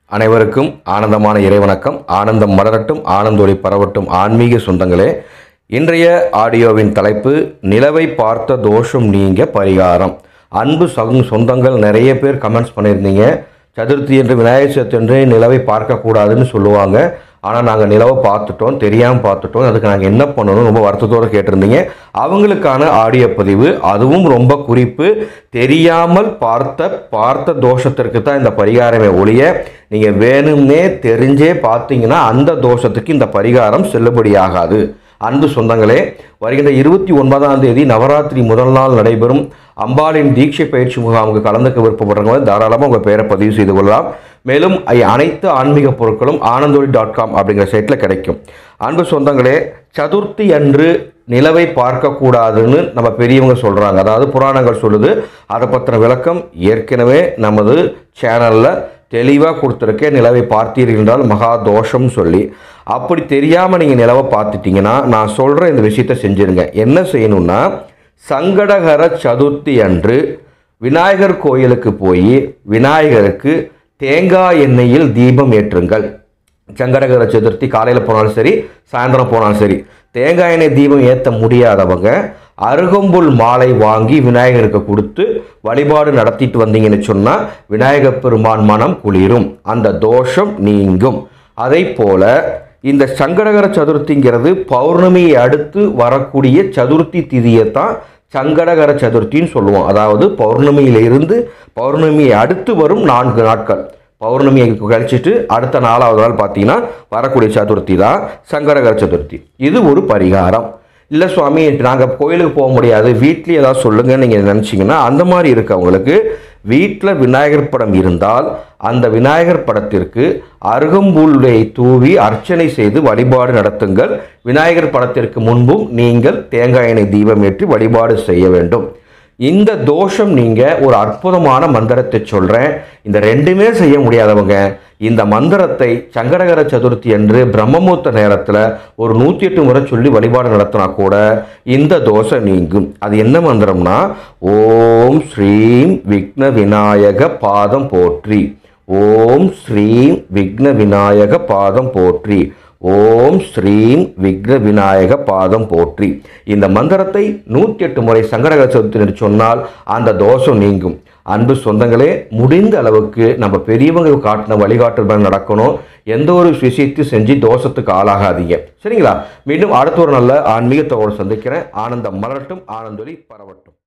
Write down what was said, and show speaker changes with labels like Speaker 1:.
Speaker 1: அனைவருக்கும் ஆனந்தமான இறைவணக்கம் ஆனந்தம் மலரட்டும் ஆனந்தொளி பரவட்டும் ஆன்மீக சொந்தங்களே இன்றைய ஆடியோவின் தலைப்பு நிலவை பார்த்த தோஷம் நீங்க பரிகாரம் அன்பு சக சொந்தங்கள் நிறைய பேர் கமெண்ட்ஸ் பண்ணியிருந்தீங்க சதுர்த்தி என்று விநாயகர் சதுர்த்தி என்று நிலவை பார்க்கக்கூடாதுன்னு சொல்லுவாங்க ஆனால் நாங்கள் நிலவை பார்த்துட்டோம் தெரியாமல் பார்த்துட்டோம் அதுக்கு நாங்கள் என்ன பண்ணணும் ரொம்ப வருத்தத்தோடு கேட்டிருந்தீங்க அவங்களுக்கான ஆடியோ பதிவு அதுவும் ரொம்ப குறிப்பு தெரியாமல் பார்த்த பார்த்த தோஷத்திற்கு தான் இந்த பரிகாரமே ஒழிய நீங்கள் வேணும்னே தெரிஞ்சே பார்த்தீங்கன்னா அந்த தோஷத்துக்கு இந்த பரிகாரம் செல்லுபடியாகாது அன்பு சொந்தங்களே வருகின்ற இருபத்தி ஒன்பதாம் தேதி நவராத்திரி முதல் நாள் நடைபெறும் அம்பாளின் தீட்சை பயிற்சி முகாமுக்கு கலந்துக்க விருப்பப்படுறவங்க தாராளமாக உங்கள் பெயரை பதிவு செய்து கொள்ளலாம் மேலும் ஐ- அனைத்து ஆன்மீக பொருட்களும் ஆனந்தோடி டாட் காம் அப்படிங்கிற சைட்டில் கிடைக்கும் அன்பு சொந்தங்களே சதுர்த்தி அன்று நிலவை பார்க்கக்கூடாதுன்னு நம்ம பெரியவங்க சொல்கிறாங்க அதாவது புராணங்கள் சொல்லுது அதை பற்றின விளக்கம் ஏற்கனவே நமது சேனலில் தெளிவாக கொடுத்துருக்கேன் நிலவை பார்த்தீர்கள் என்றால் மகா தோஷம் சொல்லி அப்படி தெரியாமல் நீங்கள் நிலவை பார்த்துட்டீங்கன்னா நான் சொல்கிற இந்த விஷயத்தை செஞ்சிருங்க என்ன செய்யணும்னா சங்கடகர சதுர்த்தி அன்று விநாயகர் கோயிலுக்கு போய் விநாயகருக்கு தேங்காய் எண்ணெயில் தீபம் ஏற்றுங்கள் சங்கடகர சதுர்த்தி காலையில் போனாலும் சரி சாயந்தரம் போனாலும் சரி தேங்காய் எண்ணெய் தீபம் ஏற்ற முடியாதவங்க அருகம்புல் மாலை வாங்கி விநாயகருக்கு கொடுத்து வழிபாடு நடத்திட்டு வந்தீங்கன்னு சொன்னால் விநாயகப் பெருமான் மனம் குளிரும் அந்த தோஷம் நீங்கும் அதை போல இந்த சங்கடகர சதுர்த்திங்கிறது பௌர்ணமியை அடுத்து வரக்கூடிய சதுர்த்தி திதியை தான் சங்கடகர சதுர்த்தின்னு சொல்லுவோம் அதாவது பௌர்ணமியிலிருந்து பௌர்ணமியை அடுத்து வரும் நான்கு நாட்கள் பௌர்ணமியை கழிச்சிட்டு அடுத்த நாலாவது நாள் பார்த்தீங்கன்னா வரக்கூடிய சதுர்த்தி தான் சங்கடகர சதுர்த்தி இது ஒரு பரிகாரம் இல்லை சுவாமி நாங்கள் கோயிலுக்கு போக முடியாது வீட்லேயே ஏதாவது சொல்லுங்கன்னு நீங்கள் நினச்சிங்கன்னா அந்த மாதிரி இருக்கவங்களுக்கு வீட்டில் விநாயகர் படம் இருந்தால் அந்த விநாயகர் படத்திற்கு அருகம்புல்லை தூவி அர்ச்சனை செய்து வழிபாடு நடத்துங்கள் விநாயகர் படத்திற்கு முன்பும் நீங்கள் தேங்காய் எண்ணெய் தீபம் ஏற்றி வழிபாடு செய்ய வேண்டும் இந்த தோஷம் நீங்க ஒரு அற்புதமான மந்திரத்தை சொல்றேன் இந்த ரெண்டுமே செய்ய முடியாதவங்க இந்த மந்திரத்தை சங்கடகர சதுர்த்தி அன்று பிரம்மமுத்த நேரத்தில் ஒரு நூற்றி எட்டு முறை சொல்லி வழிபாடு நடத்தினா கூட இந்த தோஷம் நீங்கும் அது என்ன மந்திரம்னா ஓம் ஸ்ரீம் விக்ன விநாயக பாதம் போற்றி ஓம் ஸ்ரீம் விக்ன விநாயக பாதம் போற்றி ஓம் ஸ்ரீம் விக்ன விநாயக பாதம் போற்றி இந்த மந்திரத்தை நூற்றி எட்டு முறை சங்கடகர சதுர்த்தி என்று சொன்னால் அந்த தோஷம் நீங்கும் அன்பு சொந்தங்களே முடிந்த அளவுக்கு நம்ம பெரியவங்க காட்டின வழிகாட்டுதல் மாதிரி நடக்கணும் எந்த ஒரு விஷயத்தையும் செஞ்சு தோஷத்துக்கு ஆளாகாதீங்க சரிங்களா மீண்டும் அடுத்த ஒரு நல்ல ஆன்மீகத்தோடு சந்திக்கிறேன் ஆனந்தம் மலரட்டும் ஆனந்தொலி பரவட்டும்